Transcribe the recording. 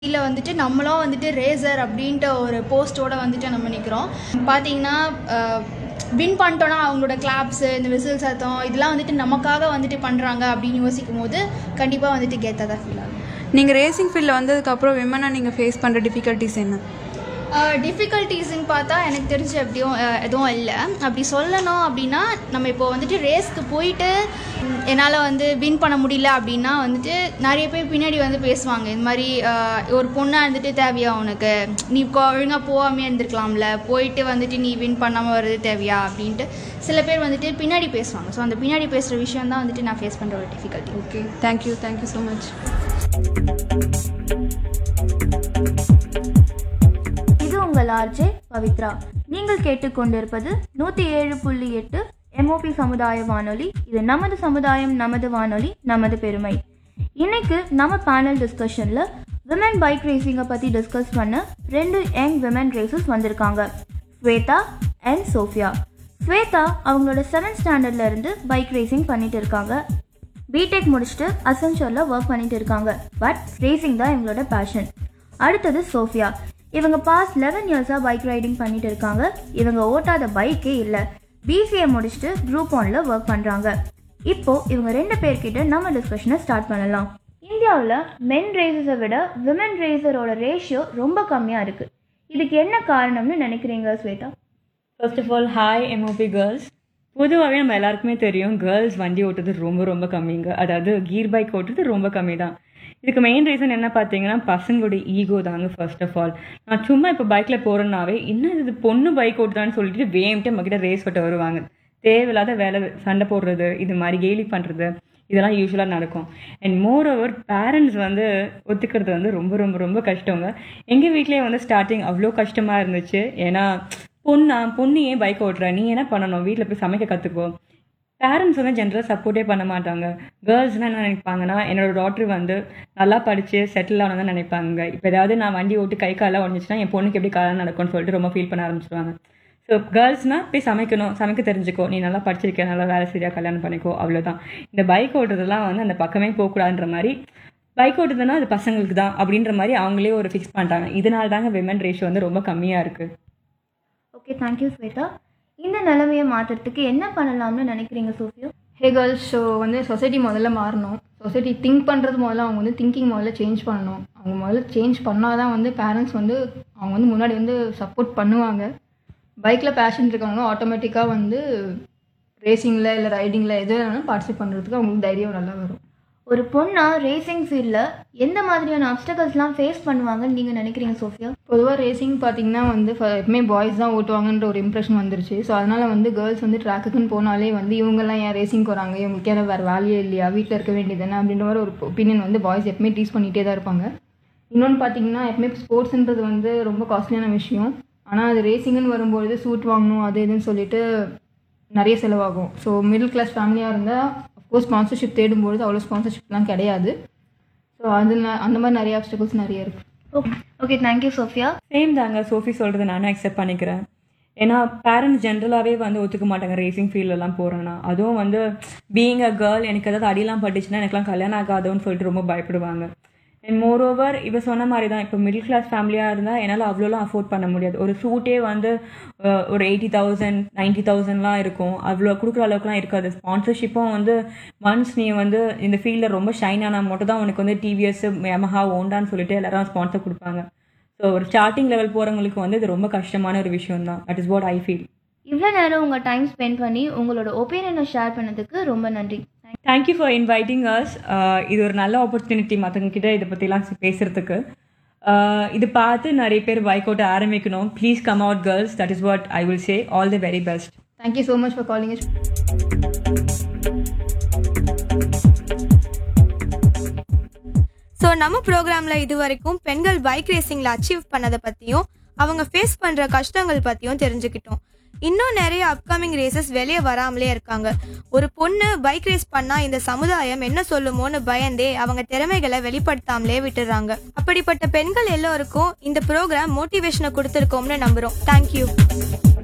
இல்லை வந்துட்டு நம்மளும் வந்துட்டு ரேசர் அப்படின்ட்டு ஒரு போஸ்ட்டோட வந்துட்டு நம்ம நிற்கிறோம் பார்த்தீங்கன்னா வின் பண்ணிட்டோன்னா அவங்களோட கிளாப்ஸு இந்த விசில் சத்தம் இதெல்லாம் வந்துட்டு நமக்காக வந்துட்டு பண்ணுறாங்க அப்படின்னு யோசிக்கும் போது கண்டிப்பாக வந்துட்டு கெத்தாக தான் ஃபீல் ஆகும் நீங்கள் ரேசிங் ஃபீல்டில் வந்ததுக்கப்புறம் விமனாக நீங்கள் ஃபேஸ் பண்ணுற டிஃபிகல்ட்டிஸ் என்ன டிஃபிகல்ட்டிஸ்ன்னு பார்த்தா எனக்கு தெரிஞ்சு எப்படியும் அஹ், எதுவும் இல்லை அப்படி சொல்லணும் அப்படின்னா நம்ம இப்போ வந்துட்டு ரேஸ்க்கு போயிட்டு ம், என்னால் வந்து வின் பண்ண முடியல அப்படின்னா வந்துட்டு நிறைய பேர் பின்னாடி வந்து பேசுவாங்க இந்த மாதிரி அஹ், ஒரு பொண்ணாக இருந்துட்டு தேவையா உனக்கு நீ கொ- ஒழுங்கா போகாமே இருந்திருக்கலாம்ல போயிட்டு வந்துட்டு நீ வின் பண்ணாமல் வர்றது தேவையா அப்படின்ட்டு சில பேர் வந்துட்டு பின்னாடி பேசுவாங்க ஸோ அந்த பின்னாடி பேசுகிற விஷயம் தான் வந்துட்டு நான் ஃபேஸ் பண்ணுற ஒரு difficulty okay thank you thank you so much இது உங்கள் ஆர்ஜே பவித்ரா நீங்கள் கேட்டுக்கொண்டிருப்பது நூற்றி ஏழு புள்ளி எட்டு எம்ஓபி சமுதாய வானொலி இது நமது சமுதாயம் நமது வானொலி நமது பெருமை இன்னைக்கு நம்ம பேனல் டிஸ்கஷனில் விமன் பைக் ரேசிங்கை பற்றி டிஸ்கஸ் பண்ண ரெண்டு யங் விமன் ரேசஸ் வந்திருக்காங்க ஸ்வேதா அண்ட் சோஃபியா ஸ்வேதா அவங்களோட செவன்த் ஸ்டாண்டர்ட்ல இருந்து பைக் ரேசிங் பண்ணிட்டு இருக்காங்க பிடெக் முடிச்சுட்டு அசென்ச்சரில் ஒர்க் பண்ணிட்டு இருக்காங்க பட் ரேசிங் தான் இவங்களோட பேஷன் அடுத்தது சோஃபியா இவங்க பாஸ்ட் லெவன் இயர்ஸாக பைக் ரைடிங் பண்ணிட்டு இருக்காங்க இவங்க ஓட்டாத பைக்கே இல்லை பிசிஏ முடிச்சுட்டு குரூப் ஒன்ல ஒர்க் பண்ணுறாங்க இப்போ இவங்க ரெண்டு பேர்கிட்ட நம்ம டிஸ்கஷனை ஸ்டார்ட் பண்ணலாம் இந்தியாவில் மென் ரேசஸை விட விமன் ரேசரோட ரேஷியோ ரொம்ப கம்மியாக இருக்குது இதுக்கு என்ன காரணம்னு நினைக்கிறீங்க Shweta first of all hi MOP girls பொதுவாகவே நம்ம எல்லாருக்குமே தெரியும் கேர்ள்ஸ் வண்டி ஓட்டுறது ரொம்ப ரொம்ப கம்மிங்க அதாவது கீர் பைக் ஓட்டுறது ரொம்ப கம்மி தான் இதுக்கு மெயின் ரீசன் என்ன பார்த்தீங்கன்னா பசங்களோட ஈகோ தாங்க ஃபர்ஸ்ட் ஆஃப் ஆல் நான் சும்மா இப்போ பைக்கில் போகிறேன்னாவே என்ன இது பொண்ணு பைக் ஓட்டுதான்னு சொல்லிட்டு வேம்ட்டு நம்மக்கிட்ட ரேஸ் ஓட்ட வருவாங்க தேவையில்லாத வேலை சண்டை போடுறது இது மாதிரி கேலி பண்ணுறது இதெல்லாம் யூஸ்வலாக நடக்கும் அண்ட் மோர் ஓவர் பேரண்ட்ஸ் வந்து ஒத்துக்கிறது வந்து ரொம்ப ரொம்ப ரொம்ப கஷ்டங்க எங்கள் வீட்லேயே வந்து ஸ்டார்டிங் அவ்வளோ கஷ்டமாக இருந்துச்சு ஏன்னா பொண்ணா பொண்ணு ஏன் பைக் ஓட்டுற நீ என்ன பண்ணணும் வீட்டில் போய் சமைக்க கற்றுக்கோ பேரண்ட்ஸ் வந்து ஜென்ரலாக சப்போர்ட்டே பண்ண மாட்டாங்க கேர்ள்ஸ்னால் என்ன நினைப்பாங்கன்னா என்னோட டாக்டர் வந்து நல்லா படித்து செட்டில் ஆனதான் நினைப்பாங்க இப்போ ஏதாவது நான் வண்டி ஓட்டி கை காலெல்லாம் உடஞ்சிச்சுன்னா என் பொண்ணுக்கு எப்படி காலம் நடக்கும்னு சொல்லிட்டு ரொம்ப ஃபீல் பண்ண ஆரம்பிச்சிடுவாங்க ஸோ கேர்ள்ஸ்னால் போய் சமைக்கணும் சமைக்க தெரிஞ்சுக்கோ நீ நல்லா படிச்சிருக்க நல்லா வேலை சரியாக கல்யாணம் பண்ணிக்கோ அவ்வளோதான் இந்த பைக் ஓட்டுறதுலாம் வந்து அந்த பக்கமே போகக்கூடாதுன்ற மாதிரி பைக் ஓட்டுறதுனா அது பசங்களுக்கு தான் அப்படின்ற மாதிரி அவங்களே ஒரு ஃபிக்ஸ் பண்ணிட்டாங்க இதனால தாங்க விமன் ரேஷியோ வந்து ரொம்ப கம்மியாக இருக்குது ஓகே தேங்க்யூ ஸ்வேதா இந்த நிலைமையை மாற்றுறதுக்கு என்ன பண்ணலாம்னு நினைக்கிறீங்க சோஃபியா ஹே கேர்ள்ஸ் ஸோ வந்து சொசைட்டி முதல்ல மாறணும் சொசைட்டி திங்க் பண்ணுறது முதல்ல அவங்க வந்து திங்கிங் முதல்ல சேஞ்ச் பண்ணணும் அவங்க முதல்ல சேஞ்ச் பண்ணால் தான் வந்து பேரண்ட்ஸ் வந்து அவங்க வந்து முன்னாடி வந்து சப்போர்ட் பண்ணுவாங்க பைக்கில் பேஷன் இருக்கவங்களும் ஆட்டோமேட்டிக்காக வந்து ரேசிங்கில் இல்லை ரைடிங்கில் எது வேணாலும் பார்ட்டிசிபேட் பண்ணுறதுக்கு அவங்களுக்கு தைரியம் நல்லா வரும் ஒரு பொண்ணா ரேசிங் ஃபீல்டில் எந்த மாதிரியான அப்டக்கல்ஸ்லாம் ஃபேஸ் பண்ணுவாங்கன்னு நீங்கள் நினைக்கிறீங்க சோஃபியா பொதுவாக ரேசிங் பார்த்தீங்கன்னா வந்து ஃப- எப்பவுமே பாய்ஸ் தான் ஓட்டுவாங்கன்ற ஒரு இம்ப்ரெஷன் வந்துருச்சு ஸோ அதனால் வந்து கேர்ள்ஸ் வந்து ட்ராக்குக்குன்னு போனாலே வந்து இவங்கெல்லாம் ஏன் ரேசிங் வராங்க இவங்களுக்கு ஏன்னா வேறு வேலையே இல்லையா வீட்டில் இருக்க வேண்டியதுதானே அப்படின்ற மாதிரி ஒரு ஒப்பீனியன் வந்து பாய்ஸ் எப்பவுமே டீஸ் பண்ணிகிட்டே தான் இருப்பாங்க இன்னொன்று பார்த்தீங்கன்னா எப்பவுமே ஸ்போர்ட்ஸ்ன்றது வந்து ரொம்ப காஸ்ட்லியான விஷயம் ஆனால் அது ரேசிங்னு வரும்பொழுது சூட் வாங்கணும் அது இதுன்னு சொல்லிட்டு நிறைய செலவாகும் ஸோ மிடில் கிளாஸ் ஃபேமிலியாக இருந்தால் அஃப்கோர்ஸ் ஸ்பான்சர்ஷிப் தேடும்பொழுது அவ்வளோ ஸ்பான்சர்ஷிப்லாம் கிடையாது ஸோ அது ந- அந்த மாதிரி நிறைய அப்டக்கல்ஸ் நிறைய இருக்குது okay okay thank you Sophia same தாங்க சோஃபி சொல்கிறது நானும் அக்செப்ட் பண்ணிக்கிறேன் ஏன்னா பேரண்ட்ஸ் ஜென்ரலாகவே வந்து ஒத்துக்க மாட்டாங்க ரேசிங் ஃபீல்டெல்லாம் போகிறேன்னா அதுவும் வந்து பீயிங் அ கேர்ள் எனக்கு ஏதாவது அடியெல்லாம் பட்டுச்சுன்னா எனக்குலாம் கல்யாணம் ஆகாதோன்னு சொல்லிட்டு ரொம்ப பயப்படுவாங்க அண்ட் மோர் ஓவர் இவ சொன்ன மாதிரி தான் இப்போ மிடில் கிளாஸ் ஃபேமிலியாக இருந்தால் என்னால் அவ்வளோலாம் அஃபோர்ட் பண்ண முடியாது ஒரு சூட்டே வந்து அஹ், ஒரு எயிட்டி தௌசண்ட் நைன்ட்டி தௌசண்ட்லாம் இருக்கும் அவ்வளோ கொடுக்குற அளவுக்குலாம் இருக்காது ஸ்பான்சர்ஷிப்பும் வந்து ஒன்ஸ் நீ வந்து இந்த ஃபீல்டில் ரொம்ப ஷைன் ஆனால் மட்டும் தான் உனக்கு வந்து டிவிஎஸ் யமஹா ஓண்டான்னு சொல்லிட்டு எல்லாரும் ஸ்பான்சர் கொடுப்பாங்க ஸோ ஒரு ஸ்டார்டிங் லெவல் போகிறவங்களுக்கு வந்து இது ரொம்ப கஷ்டமான ஒரு விஷயம் தான் that is what I feel இவ்வளோ நேரம் உங்கள் டைம் ஸ்பெண்ட் பண்ணி உங்களோட ஒப்பீனியனை ஷேர் பண்ணதுக்கு ரொம்ப நன்றி தேங்க்யூ ஃபார் இன்வைட்டிங் அஸ் இது ஒரு நல்ல ஆப்பர்ச்சுனிட்டி மற்றவங்க கிட்ட இதை பற்றிலாம் பேசுகிறதுக்கு இது பார்த்து நிறைய பேர் பைக் ஓட்ட ஆரம்பிக்கணும் please come out girls that is what I will say all the very best thank you so much for calling is so நம்ம ப்ரோக்ராம்ல இது வரைக்கும் பெண்கள் பைக் ரேசிங்ல அச்சீவ் பண்ணதை பத்தியும் அவங்க ஃபேஸ் பண்ற கஷ்டங்கள் பத்தியும் தெரிஞ்சுக்கிட்டோம் இன்னும் நிறைய அப்கமிங் ரேசஸ் வெளியே வராமலே இருக்காங்க ஒரு பொண்ணு பைக் ரேஸ் பண்ணா இந்த சமுதாயம் என்ன சொல்லுமோன்னு பயந்தே அவங்க திறமைகளை வெளிப்படுத்தாமலே விட்டுறாங்க அப்படிப்பட்ட பெண்கள் எல்லோருக்கும் இந்த ப்ரோக்ராம் மோட்டிவேஷனை கொடுத்துருக்கோம்னு நம்புறோம் தேங்க்யூ